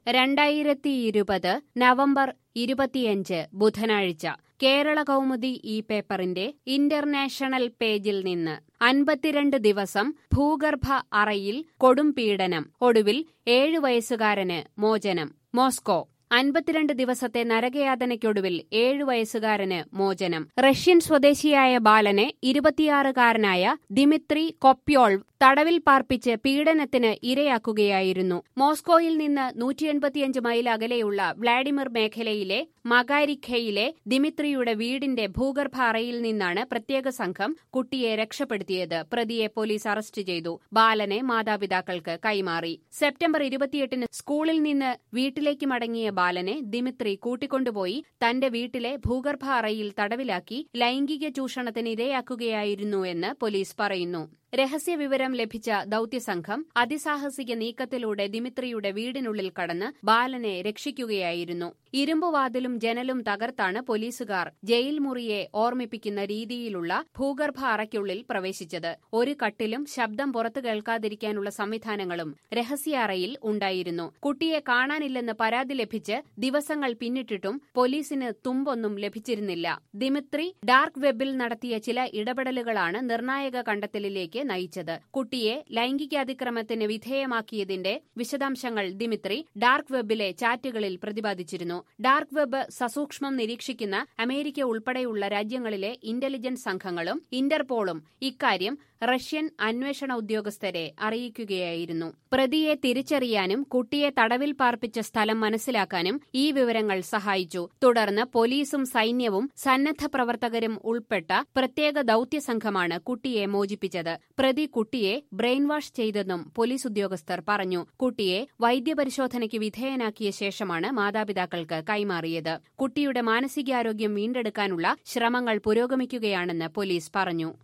രണ്ടായിരത്തി ഇരുപത് നവംബർ ഇരുപത്തിയഞ്ച് ബുധനാഴ്ച കേരള കൗമുദി ഈ പേപ്പറിന്റെ ഇന്റർനാഷണൽ പേജിൽ നിന്ന് അൻപത്തിരണ്ട് ദിവസം ഭൂഗർഭ അറയിൽ കൊടും പീഡനം ഒടുവിൽ ഏഴു വയസ്സുകാരന് മോചനം മോസ്കോ അൻപത്തിരണ്ട് ദിവസത്തെ നരകയാതനയ്ക്കൊടുവിൽ ഏഴു വയസ്സുകാരന് മോചനം റഷ്യൻ സ്വദേശിയായ ബാലനെ ഇരുപത്തിയാറുകാരനായ ദിമിത്രി കൊപ്യോൾ തടവിൽ പാർപ്പിച്ച് പീഡനത്തിന് ഇരയാക്കുകയായിരുന്നു മോസ്കോയിൽ നിന്ന് നൂറ്റി എൺപത്തിയഞ്ച് മൈൽ അകലെയുള്ള വ്ളാഡിമിർ മേഖലയിലെ മകാരിഖയിലെ ദിമിത്രിയുടെ വീടിന്റെ ഭൂഗർഭ അറയിൽ നിന്നാണ് പ്രത്യേക സംഘം കുട്ടിയെ രക്ഷപ്പെടുത്തിയത് പ്രതിയെ പോലീസ് അറസ്റ്റ് ചെയ്തു ബാലനെ മാതാപിതാക്കൾക്ക് കൈമാറി സെപ്റ്റംബർ ഇരുപത്തിയെട്ടിന് സ്കൂളിൽ നിന്ന് വീട്ടിലേക്ക് മടങ്ങിയ ബാലനെ ദിമിത്രി കൂട്ടിക്കൊണ്ടുപോയി തന്റെ വീട്ടിലെ ഭൂഗർഭ അറയിൽ തടവിലാക്കി ലൈംഗിക ചൂഷണത്തിന് ഇരയാക്കുകയായിരുന്നു എന്ന് പോലീസ് പറയുന്നു രഹസ്യവിവരം ലഭിച്ച ദൌത്യസംഘം അതിസാഹസിക നീക്കത്തിലൂടെ ദിമിത്രിയുടെ വീടിനുള്ളിൽ കടന്ന് ബാലനെ രക്ഷിക്കുകയായിരുന്നു ഇരുമ്പുവാതിലും ജനലും തകർത്താണ് പോലീസുകാർ ജയിൽ മുറിയെ ഓർമ്മിപ്പിക്കുന്ന രീതിയിലുള്ള ഭൂഗർഭ അറയ്ക്കുള്ളിൽ പ്രവേശിച്ചത് ഒരു കട്ടിലും ശബ്ദം പുറത്തു കേൾക്കാതിരിക്കാനുള്ള സംവിധാനങ്ങളും രഹസ്യ അറയിൽ ഉണ്ടായിരുന്നു കുട്ടിയെ കാണാനില്ലെന്ന് പരാതി ലഭിച്ച് ദിവസങ്ങൾ പിന്നിട്ടിട്ടും പോലീസിന് തുമ്പൊന്നും ലഭിച്ചിരുന്നില്ല ദിമിത്രി ഡാർക്ക് വെബിൽ നടത്തിയ ചില ഇടപെടലുകളാണ് നിർണായക കണ്ടെത്തലിലേക്ക് നയിച്ചത് കുട്ടിയെ ലൈംഗികാതിക്രമത്തിന് വിധേയമാക്കിയതിന്റെ വിശദാംശങ്ങൾ ദിമിത്രി ഡാർക്ക് വെബിലെ ചാറ്റുകളിൽ പ്രതിപാദിച്ചിരുന്നു ഡാർക്ക് വെബ് സസൂക്ഷ്മം നിരീക്ഷിക്കുന്ന അമേരിക്ക ഉൾപ്പെടെയുള്ള രാജ്യങ്ങളിലെ ഇന്റലിജൻസ് സംഘങ്ങളും ഇന്റർപോളും ഇക്കാര്യം റഷ്യൻ അന്വേഷണ ഉദ്യോഗസ്ഥരെ അറിയിക്കുകയായിരുന്നു പ്രതിയെ തിരിച്ചറിയാനും കുട്ടിയെ തടവിൽ പാർപ്പിച്ച സ്ഥലം മനസ്സിലാക്കാനും ഈ വിവരങ്ങൾ സഹായിച്ചു തുടർന്ന് പോലീസും സൈന്യവും സന്നദ്ധ പ്രവർത്തകരും ഉൾപ്പെട്ട പ്രത്യേക ദൌത്യസംഘമാണ് കുട്ടിയെ മോചിപ്പിച്ചത് പ്രതി കുട്ടിയെ ബ്രെയിൻ വാഷ് ചെയ്തെന്നും പോലീസ് ഉദ്യോഗസ്ഥർ പറഞ്ഞു കുട്ടിയെ വൈദ്യപരിശോധനയ്ക്ക് വിധേയനാക്കിയ ശേഷമാണ് മാതാപിതാക്കൾക്ക് കൈമാറിയത് കുട്ടിയുടെ മാനസികാരോഗ്യം വീണ്ടെടുക്കാനുള്ള ശ്രമങ്ങൾ പുരോഗമിക്കുകയാണെന്ന് പോലീസ് പറഞ്ഞു